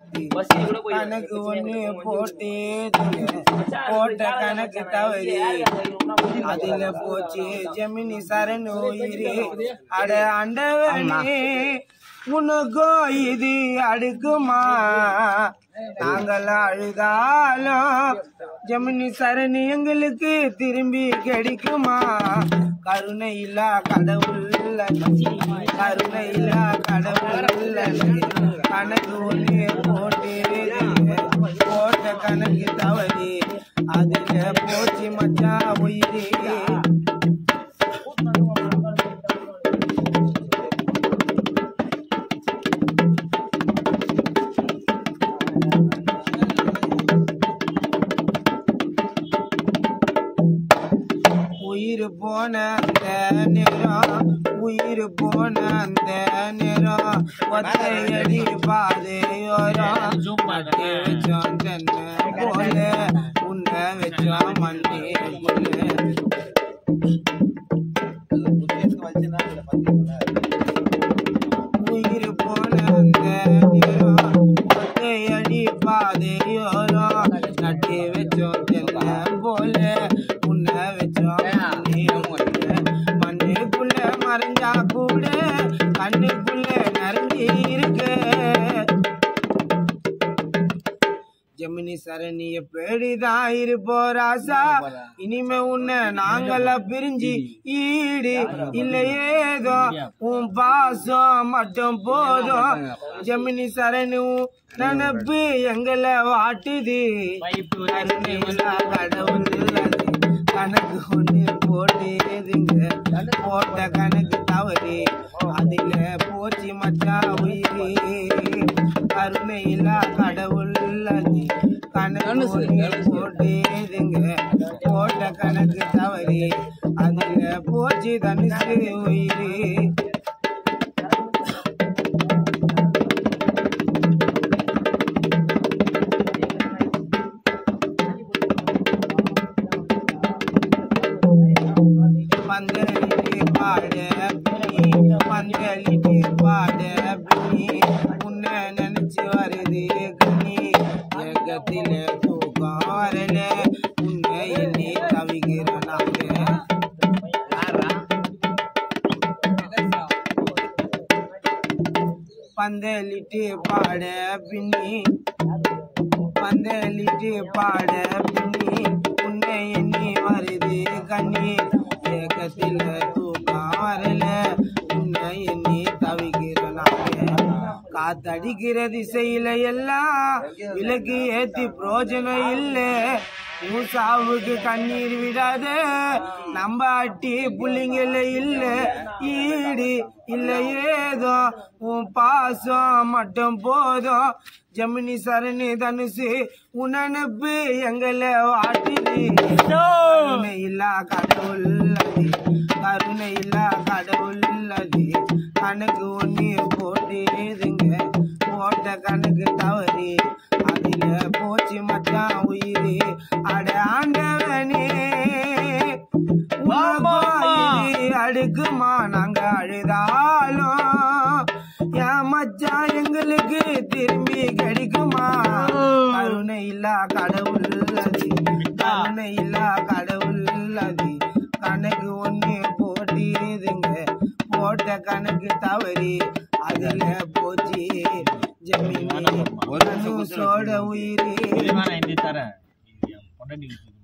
கணக்கு ஒண்ணு போட்டு போட்ட கணக்கு தவறி அதுல போச்சு ஜெமினி சரண் உயிரி அட அண்டவனே உனக்கோ இது அடுக்குமா நாங்கள் அழுதாலும் ஜெமினி சரண் எங்களுக்கு திரும்பி கிடைக்குமா கருணை இல்லா கடவுள் கருணை இல்லா கடவுள் கணக்கு ஒண்ணு போட்டு போட்ட கணக்கு தவறி அதுல போச்சு மச்சான் உயிரே உயிர் போன அந்த நேரம் உயிர் போன அந்த நேரம் ஒத்தையடி பாதையோரம் மட்டி வச்சோம் தென்னை போல உன்னை வச்சோம் மண்ணே போல உயிர் போன அந்த நேரம் ஒத்தையடி பாதையோரம் நட்டி வச்சோம் தென்னை போல உன்னை வச்சோம் மண்ணே போல மண்ணுக்குள்ள மறைஞ்சா கூட கண்ணுக்குள்ள நிறைஞ்சி இருக்கு ஜெமினி சரணிய பேடிதான் இருப்போ ராசா இனிமே உன்னை நாங்கள பிரிஞ்சு ஈடு இல்ல ஏதோ உன் பாசம் மட்டும் போதும் ஜெமினி சரணு நினப்பு எங்களை வாட்டுது கருணையில்லா கடவுள் அது கணக்கு ஒண்ணு போட்டுதுங்க போட்ட கணக்கு தவறு அதுல போச்சு மச்சான் உயிரே கருணையில்லா கடவுள் அது கணக்கு ஒண்ணு போட்டுதுங்க போட்ட கணக்கு தவறு அதுல போச்சு தனுசு உயிரே பந்தலிட்டு பாட பின்னி பந்தலிட்டு பாட பின்னி உன்னை நினைச்சு வருது கண்ணி ஏகத்தில தூக்கம் வரல உன்னை எண்ணி தவிக்கிற நாங்க பந்தலிட்டு பாட பின்னி பந்தலிட்டு பாட பின்னி உன்னை எண்ணி வருது கண்ணி ஏக்கத்தில் தூக்கம் வரல உன்னை எண்ணி தவிக்கிற நாங்க காத்தடிக்கிற திசையில எல்லாம் விலக்கு ஏத்தி பிரோஜனம் இல்ல உன் சாவுக்கு கண்ணீர் விடாத நம்ம அட்டி புள்ளிங்கள இல்ல ஈடு இல்ல ஏதோ உன் பாசம் மட்டும் போதும் ஜெமினி சரணி தனுசு உனனப்பு எங்களை வாட்டுது கருணை இல்லா கடவுள் அது கருணை இல்லா கடவுள் அது கணக்கு ஒண்ணு போட்டுதுங்க போட்ட கணக்கு தவறு அதுல போச்சு மச்சான் உயிர் அட ஆண்டவனே உனக்கு அடுக்குமா நாங்க அழுதாலும் என் மச்சான் எங்களுக்கு திரும்பி கிடைக்குமா கருணை இல்லா கடவுள் அது கருணை இல்லா கடவுள் அது கணக்கு ஒண்ணு போட்டிதுங்க போட்ட கணக்கு தவறி அதுல போச்சு ஜமீன் சோட உயிரே நான் தரேன் பொண்டாட்டி